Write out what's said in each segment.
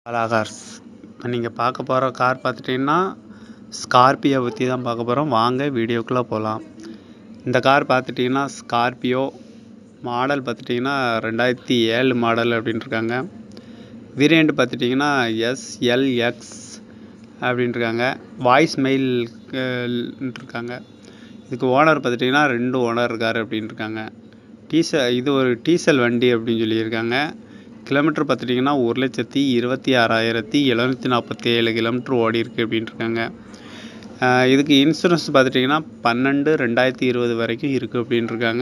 Bala cars இப்போ நீங்கள் பார்க்க போகிற கார் பார்த்துட்டிங்கன்னா ஸ்கார்பியோ பற்றி தான் பார்க்க போகிறோம் வாங்க வீடியோக்குள்ளே போகலாம் இந்த கார் பார்த்துட்டிங்கன்னா ஸ்கார்பியோ மாடல் பார்த்துட்டிங்கன்னா ரெண்டாயிரத்தி ஏழு மாடல் அப்படின்ட்டுருக்காங்க வேரியண்ட் பார்த்துட்டிங்கன்னா எஸ்எல்எக்ஸ் அப்படின்ட்டுருக்காங்க வாய்ஸ் மெயில் இருக்காங்க இதுக்கு ஓனர் பார்த்துட்டிங்கன்னா ரெண்டு ஓனர் இருக்கார் அப்படின்ட்டுருக்காங்க டீசல் இது ஒரு டீசல் வண்டி அப்படின்னு சொல்லியிருக்காங்க கிலோமீட்டர் பார்த்துட்டிங்கன்னா ஒரு லட்சத்தி இருபத்தி ஆறாயிரத்தி எழுநூற்றி நாற்பத்தி ஏழு கிலோமீட்டர் ஓடி இருக்குது அப்படின்ட்டுருக்காங்க இதுக்கு இன்சூரன்ஸ் பார்த்துட்டிங்கன்னா பன்னெண்டு ரெண்டாயிரத்தி இருபது வரைக்கும் இருக்குது அப்படின்ட்டுருக்காங்க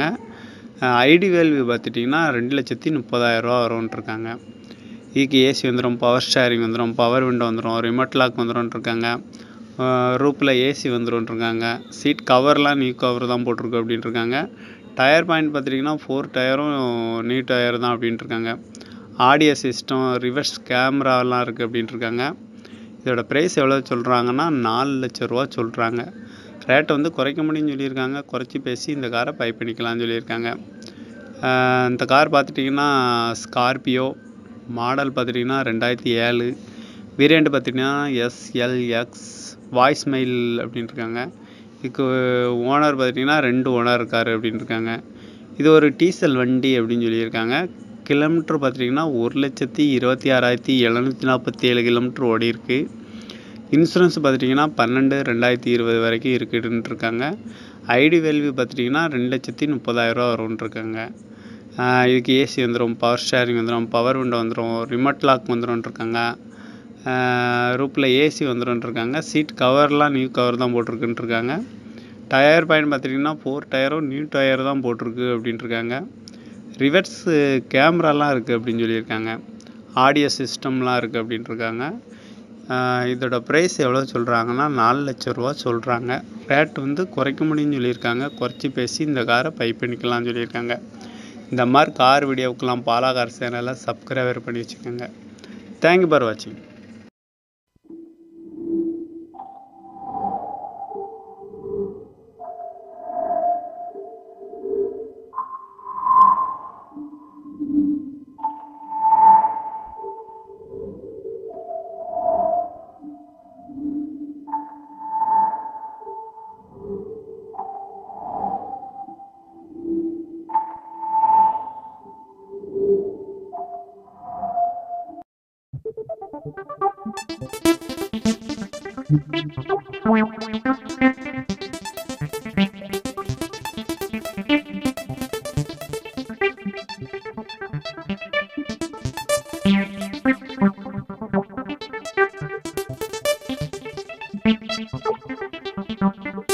ஐடி வேல்யூ பார்த்துட்டிங்கன்னா ரெண்டு லட்சத்தி முப்பதாயிரரூவா வரும்ன்ட்ருக்காங்க இதுக்கு ஏசி வந்துடும் பவர் ஷேரிங் வந்துடும் பவர் விண்டோ வந்துடும் ரிமோட் லாக் வந்துடும்ன்ட்ருக்காங்க ரூப்பில் ஏசி வந்துடும்ன்ட்ருக்காங்க சீட் கவர்லாம் நியூ கவர் தான் போட்டிருக்கு அப்படின்ட்டுருக்காங்க டயர் பாயிண்ட் பார்த்துட்டிங்கன்னா ஃபோர் டயரும் நியூ டயர் தான் அப்படின்ட்டுருக்காங்க ஆடியோ சிஸ்டம் ரிவர்ஸ் கேமராலாம் இருக்குது அப்படின்ட்டுருக்காங்க இதோட ப்ரைஸ் எவ்வளோ சொல்கிறாங்கன்னா நாலு லட்ச ரூபா சொல்கிறாங்க ரேட்டை வந்து குறைக்க முடியும்னு சொல்லியிருக்காங்க குறைச்சி பேசி இந்த காரை பை பண்ணிக்கலாம்னு சொல்லியிருக்காங்க இந்த கார் பார்த்துட்டிங்கன்னா ஸ்கார்பியோ மாடல் பார்த்துட்டிங்கன்னா ரெண்டாயிரத்தி ஏழு வேரியண்ட் பார்த்திங்கன்னா எஸ்எல்எக்ஸ் வாய்ஸ் மெயில் அப்படின்ட்டுருக்காங்க இதுக்கு ஓனர் பார்த்திங்கன்னா ரெண்டு ஓனர் இருக்கார் அப்படின்ட்டுருக்காங்க இது ஒரு டீசல் வண்டி அப்படின்னு சொல்லியிருக்காங்க கிலோமீட்டர் பார்த்துட்டிங்கன்னா ஒரு லட்சத்தி இருபத்தி ஆறாயிரத்தி எழுநூற்றி நாற்பத்தி ஏழு கிலோமீட்டர் ஓடி இருக்குது இன்சூரன்ஸ் பார்த்துட்டிங்கன்னா பன்னெண்டு ரெண்டாயிரத்தி இருபது வரைக்கும் இருக்குதுன்ட்ருக்காங்க ஐடி வேல்யூ பார்த்துட்டிங்கன்னா ரெண்டு லட்சத்தி முப்பதாயிரரூவா வரும்ன்ட்ருக்காங்க இதுக்கு ஏசி வந்துடும் பவர் ஷேரிங் வந்துடும் பவர் விண்டோ வந்துடும் ரிமோட் லாக் வந்துடும்ன்ட்ருக்காங்க ரூப்பில் ஏசி வந்துடும்ன்ட்ருக்காங்க சீட் கவர்லாம் நியூ கவர் தான் போட்டிருக்குன்ட்ருக்காங்க டயர் பாயிண்ட் பார்த்துட்டிங்கன்னா ஃபோர் டயரும் நியூ டயர் தான் போட்டிருக்கு அப்படின்ட்டுருக்காங்க ரிவர்ஸ் கேமராலாம் இருக்குது அப்படின்னு சொல்லியிருக்காங்க ஆடியோ சிஸ்டம்லாம் இருக்குது அப்படின்ட்டுருக்காங்க இதோட ப்ரைஸ் எவ்வளோ சொல்கிறாங்கன்னா நாலு லட்ச ரூபா சொல்கிறாங்க ரேட் வந்து குறைக்க முடியும்னு சொல்லியிருக்காங்க குறைச்சி பேசி இந்த காரை பை பண்ணிக்கலாம்னு சொல்லியிருக்காங்க இந்த மாதிரி கார் வீடியோவுக்கெலாம் பாலா கார் சேனலை சப்ஸ்கிரைபர் பண்ணி வச்சுக்கோங்க தேங்க்யூ ஃபார் வாட்சிங் Thank you.